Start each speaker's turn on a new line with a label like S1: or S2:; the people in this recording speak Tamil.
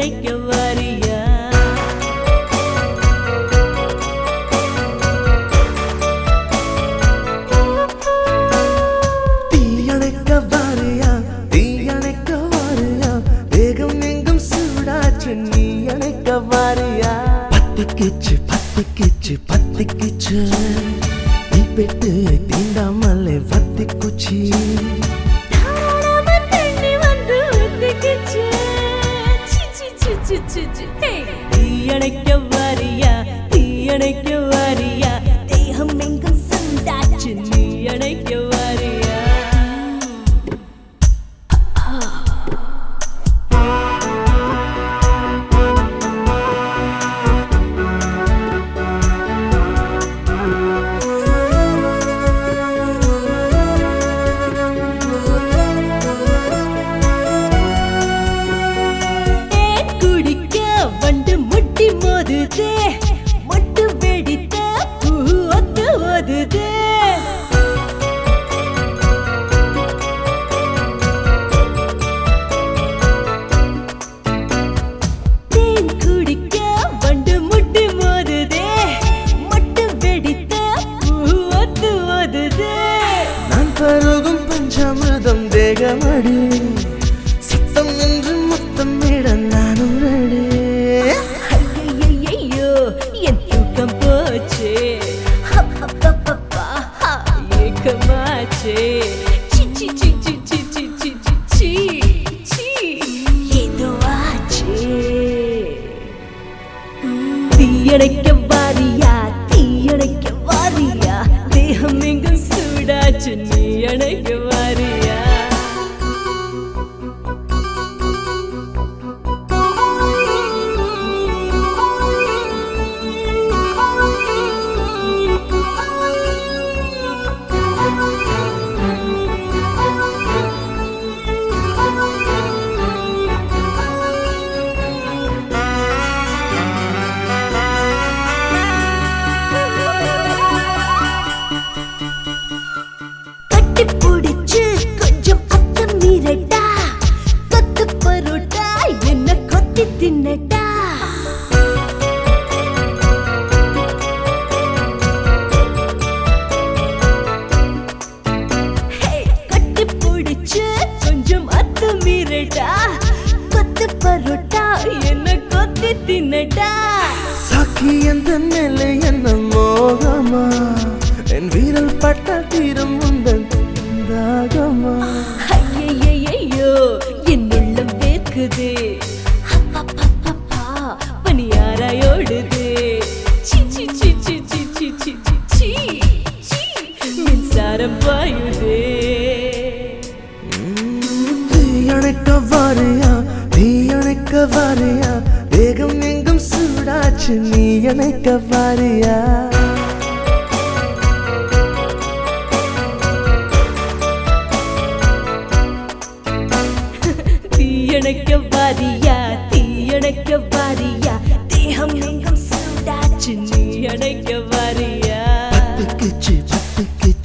S1: அணைக்க வாரியா
S2: தீயணைக்க வாரியா தீயணைக்க வாரியா வேகம் எங்கும் சூடாச்சு நீ அணைக்க வாரியா பத்திக்கிச்சு பத்திக்கிச்சு பத்திக்கிச்சு நீ பெட்டு தீண்டாமலே வத்தி குச்சி
S1: தாராளமா தண்ணி வந்து ஊத்திக்கிச்சு. சி, சி, சி, சி, சி, சி. ஹே! தீயணைக்க வாரியா தீயணைக்க வாரியா தேகம் எங்கும் சந்தாச்சு நீ அணைக்க வாரியா தேன் குடிக்க வண்டு முட்டி மோதுதே மொட்டு வெடித்த பூ ஒத்து ஓதுதே தேன் குடிக்க வண்டு முட்டி மோதுதே மொட்டு வெடித்த பூ ஒத்து ஓதுதே
S2: நான் பருகும் பஞ்சாமிர்தம் தேகமடி சத்தம் என்று முத்தம் விட நானும் ரெடி
S1: ஐயையையோ, என் தூக்கம் போச்சே அப்பப்பப்பப்பா, ஏக்கமாச்சே சி, சி, சி, சி, சி, சி, சி, சி, சி, சி, ஏதோ ஆச்சே. தீயணைக்க வாரியா தீயணைக்க வாரியா தேகம் எங்கும் சூடாச்சு நீ அணைக்க வாரியா கட்டி பிடிச்சு கொஞ்சம் அத்தம் மீறட்டா கொத்து பரோட்டா என்ன கொத்தி தின்னட்டா ஹே, கட்டி பிடிச்சு கொஞ்சம் அத்தம் மீறட்டா கொத்து பரோட்டா என்ன கொத்தி தின்னட்டா
S2: சாக்கி எந்த நிலை என்ன மோகமா என் வீரல் பட்ட தீரம் உந்தன் தாகமா
S1: ஐயையையோ என் உள்ளம் வேர்க்குது அப்பப்பப்பப்பா, பனியாராயோடுது சி, சி, சி, சி, சி, சி, சி, சி, சி, சி, மின்சாரம் பாயுதே
S2: தீயணைக்க வாரியா தீயணைக்க வாரியா வேகம் எங்கும் சூடாச்சு நீ அணைக்க வாரியா
S1: தீயணைக்க வாரியா தீயணைக்க வாரியா தேகம் எங்கும் சூடாச்சு நீ அணைக்க வாரியா
S2: பத்துக்குச்சு பத்துக்குச்சு